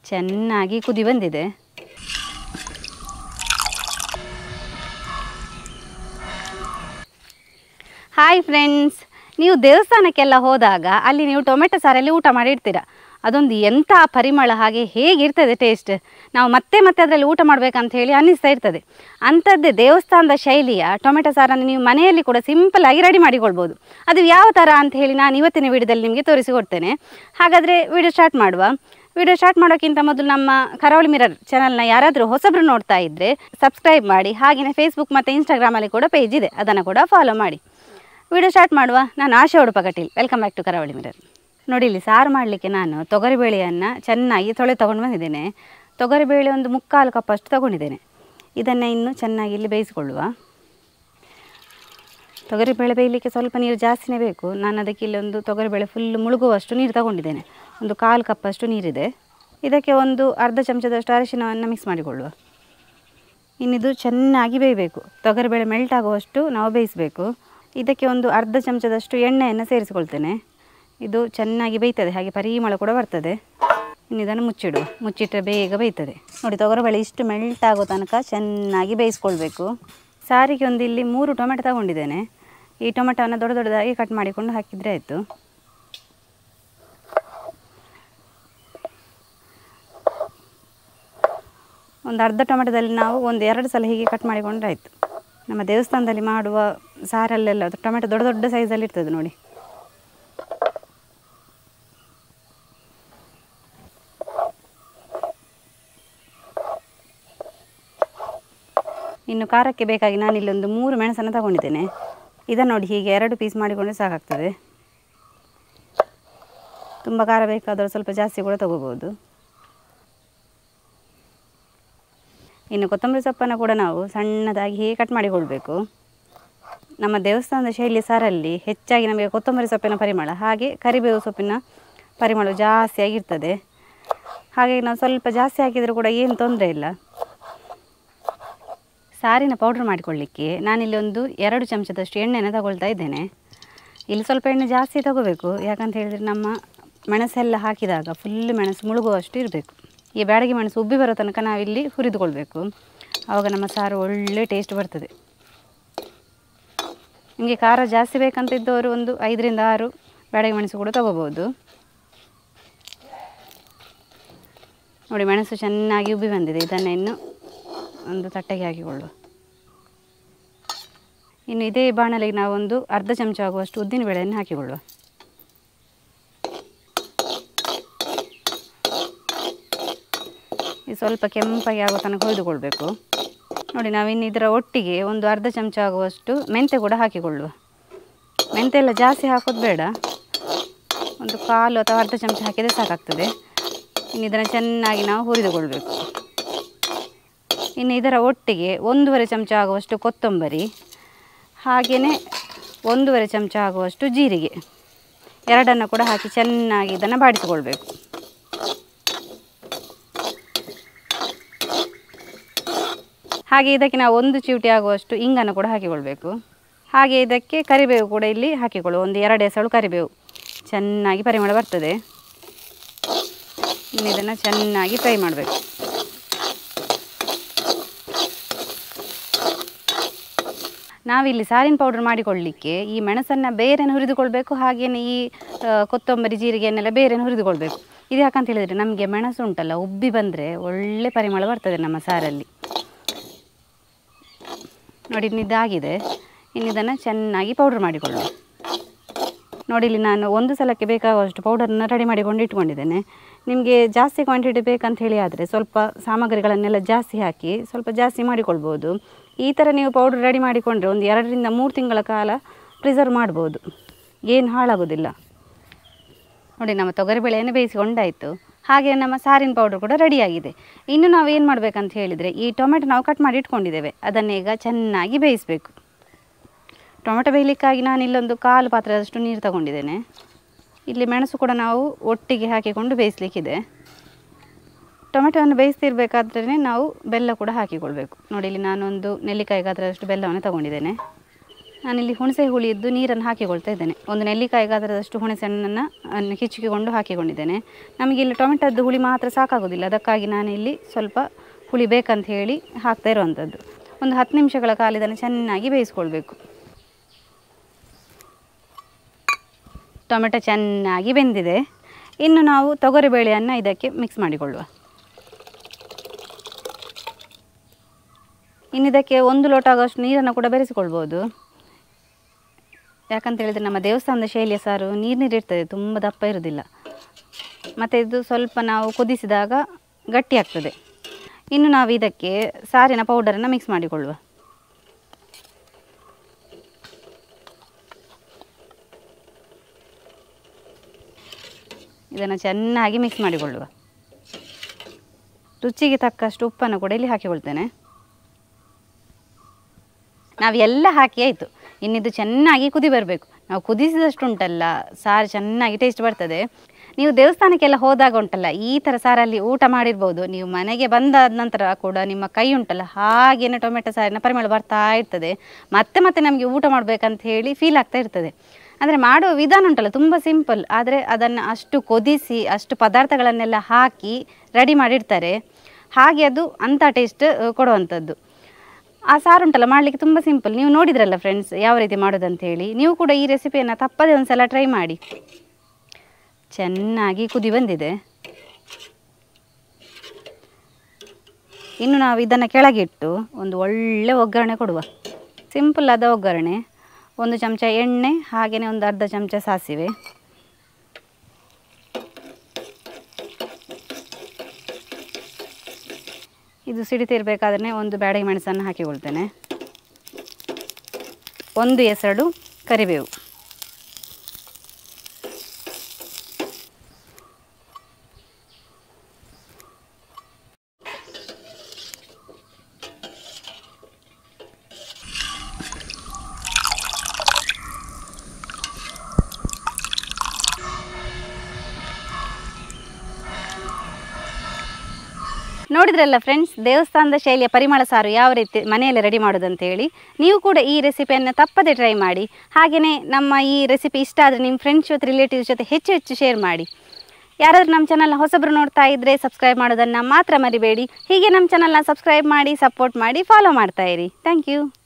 ಚೆನ್ನಾಗಿ ಕುದಿ ಬಂದಿದೆ ಹಾಯ್ ಫ್ರೆಂಡ್ಸ್ ನೀವು ದೇವಸ್ಥಾನಕ್ಕೆಲ್ಲ ಹೋದಾಗ ಅಲ್ಲಿ ನೀವು ಟೊಮೆಟೊ ಸಾರಲ್ಲಿ ಊಟ ಮಾಡಿರ್ತೀರ ಅದೊಂದು ಎಂಥ ಪರಿಮಳ ಹಾಗೆ ಹೇಗಿರ್ತದೆ ಟೇಸ್ಟ್ ನಾವು ಮತ್ತೆ ಮತ್ತೆ ಅದರಲ್ಲಿ ಊಟ ಮಾಡಬೇಕಂತ ಹೇಳಿ ಅನ್ನಿಸ್ತಾ ಇರ್ತದೆ ಅಂಥದ್ದೇ ದೇವಸ್ಥಾನದ ಶೈಲಿಯ ಟೊಮೆಟೊ ಸಾರನ್ನು ನೀವು ಮನೆಯಲ್ಲಿ ಕೂಡ ಸಿಂಪಲ್ ಆಗಿ ರೆಡಿ ಮಾಡಿಕೊಳ್ಬೋದು ಅದು ಯಾವ ಥರ ಅಂತ ಹೇಳಿ ನಾನು ಇವತ್ತಿನ ವಿಡಿಯೋದಲ್ಲಿ ನಿಮಗೆ ತೋರಿಸಿಕೊಡ್ತೇನೆ ಹಾಗಾದರೆ ವಿಡಿಯೋ ಸ್ಟಾರ್ಟ್ ಮಾಡುವ ವಿಡಿಯೋ ಸ್ಟಾರ್ಟ್ ಮಾಡೋಕ್ಕಿಂತ ಮೊದಲು ನಮ್ಮ ಕರಾವಳಿ ಮಿರರ್ ಚಾನಲ್ನ ಯಾರಾದರೂ ಹೊಸಬ್ರು ನೋಡ್ತಾ ಇದ್ದರೆ ಸಬ್ಸ್ಕ್ರೈಬ್ ಮಾಡಿ ಹಾಗೆಯೇ ಫೇಸ್ಬುಕ್ ಮತ್ತು ಇನ್ಸ್ಟಾಗ್ರಾಮಲ್ಲಿ ಕೂಡ ಪೇಜ್ ಇದೆ ಅದನ್ನು ಕೂಡ ಫಾಲೋ ಮಾಡಿ ವಿಡಿಯೋ ಸ್ಟಾರ್ಟ್ ಮಾಡುವ ನಾನು Asha Udupa Kateel welcome back to Karavali mirror ನೋಡಿ ಇಲ್ಲಿ ಸಾರು ಮಾಡಲಿಕ್ಕೆ ನಾನು ತೊಗರಿಬೇಳೆಯನ್ನು ಚೆನ್ನಾಗಿ ತೊಳೆ ತೊಗೊಂಡು ಬಂದಿದ್ದೇನೆ ತೊಗರಿಬೇಳೆ ಒಂದು ಮುಕ್ಕಾಲು ಕಪ್ಪಷ್ಟು ತೊಗೊಂಡಿದ್ದೇನೆ ಇದನ್ನು ಇನ್ನು ಚೆನ್ನಾಗಿ ಇಲ್ಲಿ ಬೇಯಿಸಿಕೊಳ್ಳುವ ತೊಗರಿಬೇಳೆ ಬೇಯಲಿಕ್ಕೆ ಸ್ವಲ್ಪ ನೀರು ಜಾಸ್ತಿನೇ ಬೇಕು ನಾನು ಅದಕ್ಕೆ ಇಲ್ಲೊಂದು ತೊಗರಿಬೇಳೆ ಫುಲ್ ಮುಳುಗುವಷ್ಟು ನೀರು ತಗೊಂಡಿದ್ದೇನೆ ಒಂದು ಕಾಲು ಕಪ್ಪಷ್ಟು ನೀರಿದೆ ಇದಕ್ಕೆ ಒಂದು ಅರ್ಧ ಚಮಚದಷ್ಟು ಅರಿಶಿನವನ್ನು ಮಿಕ್ಸ್ ಮಾಡಿಕೊಳ್ಳುವ ಇನ್ನಿದು ಚೆನ್ನಾಗಿ ಬೇಯಬೇಕು ತೊಗರಿಬೇಳೆ ಮೆಲ್ಟ್ ಆಗುವಷ್ಟು ನಾವು ಬೇಯಿಸಬೇಕು ಇದಕ್ಕೆ ಒಂದು ಅರ್ಧ ಚಮಚದಷ್ಟು ಎಣ್ಣೆಯನ್ನು ಸೇರಿಸಿಕೊಳ್ತೇನೆ ಇದು ಚೆನ್ನಾಗಿ ಬೇಯ್ತದೆ ಹಾಗೆ ಪರಿಮಳ ಕೂಡ ಬರ್ತದೆ ಇನ್ನು ಇದನ್ನು ಮುಚ್ಚಿಡುವ ಮುಚ್ಚಿಟ್ಟರೆ ಬೇಗ ಬೇಯ್ತದೆ ನೋಡಿ ತೊಗರಿಬೇಳೆ ಇಷ್ಟು ಮೆಲ್ಟ್ ಆಗೋ ತನಕ ಚೆನ್ನಾಗಿ ಬೇಯಿಸ್ಕೊಳ್ಬೇಕು ಸಾರಿಗೆ ಒಂದು ಇಲ್ಲಿ ಮೂರು ಟೊಮೆಟೊ ತಗೊಂಡಿದ್ದೇನೆ ಈ ಟೊಮೆಟೊವನ್ನು ದೊಡ್ಡ ದೊಡ್ಡದಾಗಿ ಕಟ್ ಮಾಡಿಕೊಂಡು ಹಾಕಿದರೆ ಆಯಿತು ಒಂದು ಅರ್ಧ ಟೊಮೆಟೊದಲ್ಲಿ ನಾವು ಒಂದು ಎರಡು ಸಲ ಹೀಗೆ ಕಟ್ ಮಾಡಿಕೊಂಡ್ರೆ ಆಯಿತು ನಮ್ಮ ದೇವಸ್ಥಾನದಲ್ಲಿ ಮಾಡುವ ಸಾರಲ್ಲೆಲ್ಲ ಅದು ಟೊಮೆಟೊ ದೊಡ್ಡ ದೊಡ್ಡ ಸೈಜಲ್ಲಿ ಇರ್ತದೆ ನೋಡಿ ಇನ್ನು ಖಾರಕ್ಕೆ ಬೇಕಾಗಿ ನಾನಿಲ್ಲಿ ಒಂದು ಮೂರು ಮೆಣಸನ್ನು ತಗೊಂಡಿದ್ದೇನೆ ಇದನ್ನು ನೋಡಿ ಹೀಗೆ ಎರಡು ಪೀಸ್ ಮಾಡಿಕೊಂಡ್ರೆ ಸಾಕಾಗ್ತದೆ ತುಂಬ ಖಾರ ಬೇಕಾದರೂ ಸ್ವಲ್ಪ ಜಾಸ್ತಿ ಕೂಡ ತಗೋಬೋದು ಇನ್ನು ಕೊತ್ತಂಬರಿ ಸೊಪ್ಪನ್ನು ಕೂಡ ನಾವು ಸಣ್ಣದಾಗಿ ಹೀಗೆ ಕಟ್ ಮಾಡಿಕೊಳ್ಬೇಕು ನಮ್ಮ ದೇವಸ್ಥಾನದ ಶೈಲಿ ಸಾರಲ್ಲಿ ಹೆಚ್ಚಾಗಿ ನಮಗೆ ಕೊತ್ತಂಬರಿ ಸೊಪ್ಪಿನ ಪರಿಮಳ ಹಾಗೆ ಕರಿಬೇವು ಸೊಪ್ಪಿನ ಪರಿಮಳ ಜಾಸ್ತಿ ಆಗಿರ್ತದೆ ಹಾಗೆ ನಾವು ಸ್ವಲ್ಪ ಜಾಸ್ತಿ ಹಾಕಿದರೂ ಕೂಡ ಏನು ತೊಂದರೆ ಇಲ್ಲ ಸಾರಿನ ಪೌಡ್ರ್ ಮಾಡಿಕೊಳ್ಳಿಕ್ಕೆ ನಾನಿಲ್ಲಿ ಒಂದು ಎರಡು ಚಮಚದಷ್ಟು ಎಣ್ಣೆನ ತಗೊಳ್ತಾ ಇದ್ದೇನೆ ಇಲ್ಲಿ ಸ್ವಲ್ಪ ಎಣ್ಣೆ ಜಾಸ್ತಿ ತಗೋಬೇಕು ಯಾಕಂತ ಹೇಳಿದರೆ ನಮ್ಮ ಮೆಣಸೆಲ್ಲ ಹಾಕಿದಾಗ ಫುಲ್ ಮೆಣಸು ಮುಳುಗುವಷ್ಟು ಇರಬೇಕು ಈ ಬ್ಯಾಡಗಿ ಮೆಣಸು ಉಬ್ಬಿ ಬರೋ ತನಕ ನಾವಿಲ್ಲಿ ಹುರಿದುಕೊಳ್ಬೇಕು ಆವಾಗ ನಮ್ಮ ಸಾರು ಒಳ್ಳೆ ಟೇಸ್ಟ್ ಬರ್ತದೆ ನಿಮಗೆ ಖಾರ ಜಾಸ್ತಿ ಬೇಕಂತ ಇದ್ದವರು ಒಂದು ಐದರಿಂದ ಆರು ಬ್ಯಾಡಗಿ ಮೆಣಸು ಕೂಡ ತಗೋಬೋದು ನೋಡಿ ಮೆಣಸು ಚೆನ್ನಾಗಿ ಉಬ್ಬಿ ಬಂದಿದೆ ಇದನ್ನು ಇನ್ನು ಒಂದು ತಟ್ಟೆಗೆ ಹಾಕಿಕೊಳ್ಳುವ ಇನ್ನು ಇದೇ ಬಾಣಲೆಗೆ ನಾವೊಂದು ಅರ್ಧ ಚಮಚ ಆಗುವಷ್ಟು ಉದ್ದಿನ ಬೇಳೆಯನ್ನು ಹಾಕಿಕೊಳ್ಳುವ ಇದು ಸ್ವಲ್ಪ ಕೆಂಪಾಗಿ ಆಗೋ ತನಕ ಹೊಯ್ದುಕೊಳ್ಬೇಕು ನೋಡಿ ನಾವಿನ್ನು ಇದರ ಒಟ್ಟಿಗೆ ಒಂದು ಅರ್ಧ ಚಮಚ ಆಗುವಷ್ಟು ಮೆಂತೆ ಕೂಡ ಹಾಕಿಕೊಳ್ಳುವ ಮೆಂತೆ ಎಲ್ಲ ಜಾಸ್ತಿ ಹಾಕೋದು ಬೇಡ ಒಂದು ಕಾಲು ಅಥವಾ ಅರ್ಧ ಚಮಚ ಹಾಕಿದರೆ ಸಾಕಾಗ್ತದೆ ಇನ್ನು ಇದನ್ನು ಚೆನ್ನಾಗಿ ನಾವು ಹುರಿದುಕೊಳ್ಬೇಕು ಇನ್ನು ಇದರ ಒಟ್ಟಿಗೆ ಒಂದೂವರೆ ಚಮಚ ಆಗುವಷ್ಟು ಕೊತ್ತಂಬರಿ ಹಾಗೆಯೇ ಒಂದೂವರೆ ಚಮಚ ಆಗುವಷ್ಟು ಜೀರಿಗೆ ಎರಡನ್ನು ಕೂಡ ಹಾಕಿ ಚೆನ್ನಾಗಿ ಇದನ್ನು ಬಾಡಿಸಿಕೊಳ್ಬೇಕು ಹಾಗೆ ಇದಕ್ಕೆ ನಾವು ಒಂದು ಚಿವುಟಿ ಆಗುವಷ್ಟು ಇಂಗನ್ನು ಕೂಡ ಹಾಕಿಕೊಳ್ಬೇಕು ಹಾಗೆ ಇದಕ್ಕೆ ಕರಿಬೇವು ಕೂಡ ಇಲ್ಲಿ ಹಾಕಿಕೊಳ್ಳುವ ಒಂದು ಎರಡು ಎಸಳು ಕರಿಬೇವು ಚೆನ್ನಾಗಿ ಪರಿಮಳ ಬರ್ತದೆ ಇನ್ನು ಇದನ್ನು ಚೆನ್ನಾಗಿ ಫ್ರೈ ಮಾಡಬೇಕು ನಾವಿಲ್ಲಿ ಸಾರಿನ ಪೌಡರ್ ಮಾಡಿಕೊಳ್ಳಿಕ್ಕೆ ಈ ಮೆಣಸನ್ನು ಬೇರೆನೇ ಹುರಿದುಕೊಳ್ಬೇಕು ಹಾಗೆಯೇ ಈ ಆ, ಕೊತ್ತಂಬರಿ ಜೀರಿಗೆಯನ್ನೆಲ್ಲ ಬೇರೆನೇ ಹುರಿದುಕೊಳ್ಬೇಕು ಇದು ಯಾಕಂತ ಹೇಳಿದರೆ ನಮಗೆ ಮೆಣಸು ಉಂಟಲ್ಲ ಉಬ್ಬಿ ಬಂದರೆ ಒಳ್ಳೆ ಪರಿಮಳ ಬರ್ತದೆ ನಮ್ಮ ಸಾರಲ್ಲಿ ನೋಡಿ ಇನ್ನು ಇದಾಗಿದೆ ಇನ್ನು ಇದನ್ನು ಚೆನ್ನಾಗಿ ಪೌಡ್ರ್ ಮಾಡಿಕೊಳ್ಳುವ ನೋಡಿ ಇಲ್ಲಿ ನಾನು ಒಂದು ಸಲಕ್ಕೆ ಬೇಕಾಗುವಷ್ಟು ಪೌಡರನ್ನು ರೆಡಿ ಮಾಡಿಕೊಂಡು ಇಟ್ಕೊಂಡಿದ್ದೇನೆ ನಿಮಗೆ ಜಾಸ್ತಿ ಕ್ವಾಂಟಿಟಿ ಬೇಕಂತ ಹೇಳಿ ಆದರೆ ಸ್ವಲ್ಪ ಸಾಮಗ್ರಿಗಳನ್ನೆಲ್ಲ ಜಾಸ್ತಿ ಹಾಕಿ ಸ್ವಲ್ಪ ಜಾಸ್ತಿ ಮಾಡಿಕೊಳ್ಬೋದು ಈ ಥರ ನೀವು ಪೌಡ್ರ್ ರೆಡಿ ಮಾಡಿಕೊಂಡ್ರೆ ಒಂದು ಎರಡರಿಂದ ಮೂರು ತಿಂಗಳ ಕಾಲ ಪ್ರಿಸರ್ವ್ ಮಾಡ್ಬೋದು ಏನು ಹಾಳಾಗೋದಿಲ್ಲ ನೋಡಿ ನಮ್ಮ ತೊಗರಿಬೇಳೆಯನ್ನು ಬೇಯಿಸಿಕೊಂಡಾಯಿತು ಹಾಗೆ ನಮ್ಮ ಸಾರಿನ ಪೌಡ್ರ್ ಕೂಡ ರೆಡಿಯಾಗಿದೆ ಇನ್ನು ನಾವು ಏನು ಮಾಡಬೇಕಂತ ಹೇಳಿದರೆ ಈ ಟೊಮೆಟೊ ನಾವು ಕಟ್ ಮಾಡಿ ಇಟ್ಕೊಂಡಿದ್ದೇವೆ ಅದನ್ನೀಗ ಚೆನ್ನಾಗಿ ಬೇಯಿಸಬೇಕು ಟೊಮೆಟೊ ಬೇಯಲಿಕ್ಕಾಗಿ ನಾನು ಇಲ್ಲೊಂದು ಕಾಲು ಪಾತ್ರೆದಷ್ಟು ನೀರು ತಗೊಂಡಿದ್ದೇನೆ ಇಲ್ಲಿ ಮೆಣಸು ಕೂಡ ನಾವು ಒಟ್ಟಿಗೆ ಹಾಕಿಕೊಂಡು ಬೇಯಿಸಲಿಕ್ಕಿದೆ ಟೊಮೆಟೊವನ್ನು ಬೇಯಿಸ್ತಿರ್ಬೇಕಾದ್ರೆ ನಾವು ಬೆಲ್ಲ ಕೂಡ ಹಾಕಿಕೊಳ್ಬೇಕು ನೋಡಿ ಇಲ್ಲಿ ನಾನೊಂದು ನೆಲ್ಲಿಕಾಯಿ ಗಾತ್ರದಷ್ಟು ಬೆಲ್ಲವನ್ನು ತಗೊಂಡಿದ್ದೇನೆ ನಾನಿಲ್ಲಿ ಹುಣಸೆ ಹುಳಿಯದ್ದು ನೀರನ್ನು ಹಾಕಿಕೊಳ್ತಾ ಇದ್ದೇನೆ ಒಂದು ನೆಲ್ಲಿಕಾಯಿ ಗಾತ್ರದಷ್ಟು ಹುಣಸೆ ಹಣ್ಣನ್ನು ಅನ್ನು ಹಿಚ್ಚಿಕೊಂಡು ಹಾಕಿಕೊಂಡಿದ್ದೇನೆ ನಮಗೆ ಇಲ್ಲಿ ಟೊಮೆಟೊದ್ದು ಹುಳಿ ಮಾತ್ರ ಸಾಕಾಗೋದಿಲ್ಲ ಅದಕ್ಕಾಗಿ ನಾನಿಲ್ಲಿ ಸ್ವಲ್ಪ ಹುಳಿ ಬೇಕಂತ ಹೇಳಿ ಹಾಕ್ತಾ ಇರುವಂಥದ್ದು ಒಂದು ಹತ್ತು ನಿಮಿಷಗಳ ಕಾಲ ಇದನ್ನು ಚೆನ್ನಾಗಿ ಬೇಯಿಸ್ಕೊಳ್ಬೇಕು ಟೊಮೆಟೊ ಚೆನ್ನಾಗಿ ಬೆಂದಿದೆ ಇನ್ನು ನಾವು ತೊಗರಿಬೇಳೆಯನ್ನು ಇದಕ್ಕೆ ಮಿಕ್ಸ್ ಮಾಡಿಕೊಳ್ಳುವ ಇನ್ನು ಇದಕ್ಕೆ ಒಂದು ಲೋಟ ಆಗೋಷ್ಟು ನೀರನ್ನು ಕೂಡ ಬೆರೆಸಿಕೊಳ್ಬೋದು ಯಾಕಂತ ಹೇಳಿದರೆ ನಮ್ಮ ದೇವಸ್ಥಾನದ ಶೈಲಿಯ ಸಾರು ನೀರು ನೀರಿರ್ತದೆ ತುಂಬ ದಪ್ಪ ಇರೋದಿಲ್ಲ ಮತ್ತು ಇದು ಸ್ವಲ್ಪ ನಾವು ಕುದಿಸಿದಾಗ ಗಟ್ಟಿ ಆಗ್ತದೆ ಇನ್ನು ನಾವು ಇದಕ್ಕೆ ಸಾರಿನ ಪೌಡರನ್ನು ಮಿಕ್ಸ್ ಮಾಡಿಕೊಳ್ಳುವ ಇದನ್ನು ಚೆನ್ನಾಗಿ ಮಿಕ್ಸ್ ಮಾಡಿಕೊಳ್ಳುವ ರುಚಿಗೆ ತಕ್ಕಷ್ಟು ಉಪ್ಪನ್ನು ಕೂಡ ಇಲ್ಲಿ ಹಾಕಿಕೊಳ್ತೇನೆ ನಾವು ಎಲ್ಲ ಹಾಕಿ ಆಯಿತು ಇನ್ನಿದು ಚೆನ್ನಾಗಿ ಕುದಿ ಬರಬೇಕು ನಾವು ಕುದಿಸಿದಷ್ಟು ಉಂಟಲ್ಲ ಸಾರು ಚೆನ್ನಾಗಿ ಟೇಸ್ಟ್ ಬರ್ತದೆ ನೀವು ದೇವಸ್ಥಾನಕ್ಕೆಲ್ಲ ಹೋದಾಗ ಉಂಟಲ್ಲ ಈ ಥರ ಸಾರಲ್ಲಿ ಊಟ ಮಾಡಿರ್ಬೋದು ನೀವು ಮನೆಗೆ ಬಂದಾದ ನಂತರ ಕೂಡ ನಿಮ್ಮ ಕೈ ಉಂಟಲ್ಲ ಹಾಗೇನೆ ಟೊಮೆಟೊ ಸಾರಿನ ಪರಿಮಳ ಬರ್ತಾ ಇರ್ತದೆ ಮತ್ತೆ ಮತ್ತೆ ನಮಗೆ ಊಟ ಮಾಡಬೇಕಂತ ಹೇಳಿ ಫೀಲ್ ಆಗ್ತಾ ಇರ್ತದೆ ಅಂದರೆ ಮಾಡುವ ವಿಧಾನ ಉಂಟಲ್ಲ ತುಂಬ ಸಿಂಪಲ್ ಆದರೆ ಅದನ್ನು ಅಷ್ಟು ಕೊದಿಸಿ ಅಷ್ಟು ಪದಾರ್ಥಗಳನ್ನೆಲ್ಲ ಹಾಕಿ ರೆಡಿ ಮಾಡಿರ್ತಾರೆ ಹಾಗೆ ಅದು ಅಂಥ ಟೇಸ್ಟ್ ಕೊಡುವಂಥದ್ದು ಆ ಸಾರು ಉಂಟಲ್ಲ ಮಾಡಲಿಕ್ಕೆ ತುಂಬ ಸಿಂಪಲ್ ನೀವು ನೋಡಿದ್ರಲ್ಲ ಫ್ರೆಂಡ್ಸ್ ಯಾವ ರೀತಿ ಮಾಡೋದಂತ ಹೇಳಿ ನೀವು ಕೂಡ ಈ ರೆಸಿಪಿಯನ್ನು ತಪ್ಪದೇ ಒಂದು ಸಲ ಟ್ರೈ ಮಾಡಿ ಚೆನ್ನಾಗಿ ಕುದಿ ಬಂದಿದೆ ಇನ್ನು ನಾವು ಇದನ್ನು ಕೆಳಗಿಟ್ಟು ಒಂದು ಒಳ್ಳೆ ಒಗ್ಗರಣೆ ಕೊಡುವ ಸಿಂಪಲ್ ಆದ ಒಗ್ಗರಣೆ ಒಂದು ಚಮಚ ಎಣ್ಣೆ ಹಾಗೆಯೇ ಒಂದು ಅರ್ಧ ಚಮಚ ಸಾಸಿವೆ ಇದು ಸಿಡಿತಿರ್ಬೇಕಾದ್ರೆ ಒಂದು ಬ್ಯಾಡಗಿ ಮೆಣಸನ್ನು ಹಾಕಿಕೊಳ್ತೇನೆ ಒಂದು ಎಸಳು ಕರಿಬೇವು ನೋಡಿದ್ರಲ್ಲ ಫ್ರೆಂಡ್ಸ್ ದೇವಸ್ಥಾನದ ಶೈಲಿಯ ಪರಿಮಳ ಸಾರು ಯಾವ ರೀತಿ ಮನೆಯಲ್ಲಿ ರೆಡಿ ಮಾಡೋದಂತ ಹೇಳಿ ನೀವು ಕೂಡ ಈ ರೆಸಿಪಿಯನ್ನು ತಪ್ಪದೆ ಟ್ರೈ ಮಾಡಿ ಹಾಗೆಯೇ ನಮ್ಮ ಈ ರೆಸಿಪಿ ಇಷ್ಟ ಆದರೆ ನಿಮ್ಮ ಫ್ರೆಂಡ್ಸ್ ಜೊತೆ ರಿಲೇಟಿವ್ಸ್ ಜೊತೆ ಹೆಚ್ಚು ಹೆಚ್ಚು ಶೇರ್ ಮಾಡಿ ಯಾರಾದರೂ ನಮ್ಮ ಚಾನಲ್ನ ಹೊಸಬ್ರು ನೋಡ್ತಾ ಇದ್ದರೆ ಸಬ್ಸ್ಕ್ರೈಬ್ ಮಾಡೋದನ್ನು ಮಾತ್ರ ಮರಿಬೇಡಿ ಹೀಗೆ ನಮ್ಮ ಚಾನಲ್ನ ಸಬ್ಸ್ಕ್ರೈಬ್ ಮಾಡಿ ಸಪೋರ್ಟ್ ಮಾಡಿ ಫಾಲೋ ಮಾಡ್ತಾ ಇರಿ ಥ್ಯಾಂಕ್ ಯು